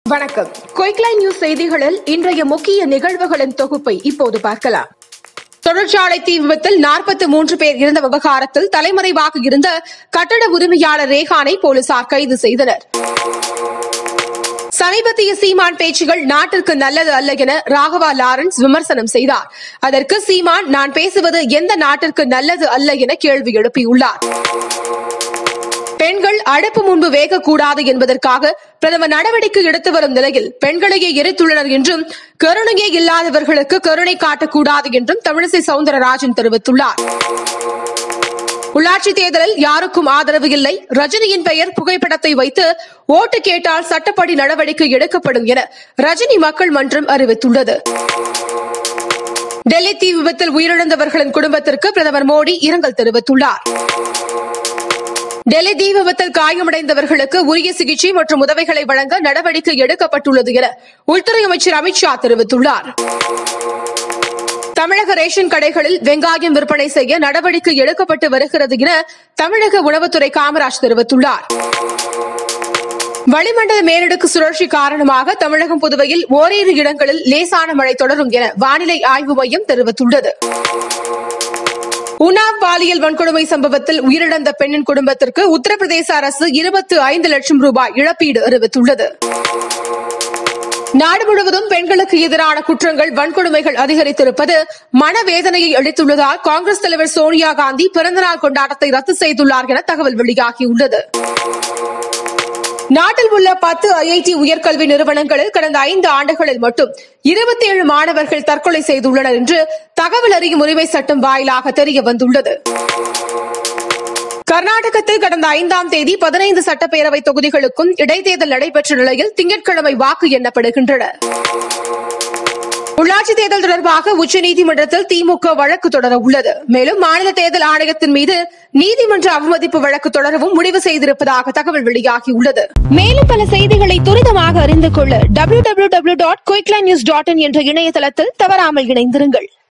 வணக்கம் Quickline news செய்திகளில் இன்றைய முக்கிய நிகழ்வுகளின் தொகுப்பை இப்போது பார்க்கலாம் தொழிற்சாலை தீ விபத்தில் நாற்பத்தி மூன்று பேர் இருந்த விவகாரத்தில் தலைமறைவாக இருந்த கட்டட உரிமையாளர் ரேகானை போலீசார் கைது செய்தனர் சமீபத்திய சீமான் பேச்சுகள் நாட்டிற்கு நல்லது அல்ல என ராகவா லாரன்ஸ் விமர்சனம் செய்தார் அதற்கு சீமான் நான் பேசுவது எந்த நாட்டிற்கு நல்லது அல்ல என கேள்வி எழுப்பியுள்ளார் பெண்கள் அடுப்பு முன்பு வேகக்கூடாது என்பதற்காக பிரதமர் நடவடிக்கை எடுத்து வரும் நிலையில் பெண்களையே எரித்துள்ளனர் என்றும் கருணையே இல்லாதவர்களுக்கு கருணை காட்டக்கூடாது என்றும் தமிழிசை சவுந்தரராஜன் தெரிவித்துள்ளார் உள்ளாட்சி தேர்தலில் யாருக்கும் ஆதரவு இல்லை ரஜினியின் பெயர் புகைப்படத்தை வைத்து ஓட்டு கேட்டால் சட்டப்படி நடவடிக்கை எடுக்கப்படும் என ரஜினி மக்கள் மன்றம் அறிவித்துள்ளது டெல்லி தீ விபத்தில் உயிரிழந்தவர்களின் குடும்பத்திற்கு பிரதமர் மோடி இரங்கல் தெரிவித்துள்ளார் டெல்லி தீ விபத்தில் காயமடைந்தவர்களுக்கு உரிய சிகிச்சை மற்றும் உதவிகளை வழங்க நடவடிக்கை எடுக்கப்பட்டுள்ளது என உள்துறை அமைச்சர் அமித்ஷா தெரிவித்துள்ளார் தமிழக ரேஷன் கடைகளில் வெங்காயம் விற்பனை செய்ய நடவடிக்கை எடுக்கப்பட்டு வருகிறது என தமிழக உணவுத்துறை காமராஜ் தெரிவித்துள்ளார் வளிமண்டல மேலடுக்கு சுழற்சி காரணமாக தமிழகம் புதுவையில் ஓரிரு இடங்களில் லேசான மழை தொடரும் என வானிலை ஆய்வு மையம் தெரிவித்துள்ளது உன்னாவ் பாலியல் வன்கொடுமை சம்பவத்தில் உயிரிழந்த பெண்ணின் குடும்பத்திற்கு உத்தரப்பிரதேச அரசு இருபத்து ஐந்து லட்சம் ரூபாய் இழப்பீடு அறிவித்துள்ளது நாடு முழுவதும் பெண்களுக்கு எதிரான குற்றங்கள் வன்கொடுமைகள் அதிகரித்திருப்பது மனவேதனையை அளித்துள்ளதால் காங்கிரஸ் தலைவர் சோனியா காந்தி பிறந்தநாள் கொண்டாட்டத்தை ரத்து செய்துள்ளார் என தகவல் வெளியாகியுள்ளது நாட்டில் உள்ள பத்து ஐஐடி உயர்கல்வி நிறுவனங்களில் கடந்த ஐந்து ஆண்டுகளில் மட்டும் இருபத்தி ஏழு மாணவர்கள் தற்கொலை செய்துள்ளனர் என்று தகவல் அறியும் உரிமை சட்டம் வாயிலாக தெரிய வந்துள்ளது கர்நாடகத்தில் கடந்த ஐந்தாம் தேதி பதினைந்து சட்டப்பேரவை தொகுதிகளுக்கும் இடைத்தேர்தல் நடைபெற்ற நிலையில் திங்கட்கிழமை வாக்கு எண்ணப்படுகின்றன உள்ளாட்சி தேர்தல் தொடர்பாக உச்சநீதிமன்றத்தில் திமுக வழக்கு தொடர உள்ளது மேலும் மாநில தேர்தல் ஆணையத்தின் மீது நீதிமன்ற அவமதிப்பு வழக்கு தொடரவும் முடிவு செய்திருப்பதாக தகவல் வெளியாகியுள்ளது மேலும் பல செய்திகளை துரிதமாக அறிந்து கொள்ள W W W dot quickline news dot in என்ற இணையதளத்தில் தவறாமல் இணைந்திருங்கள்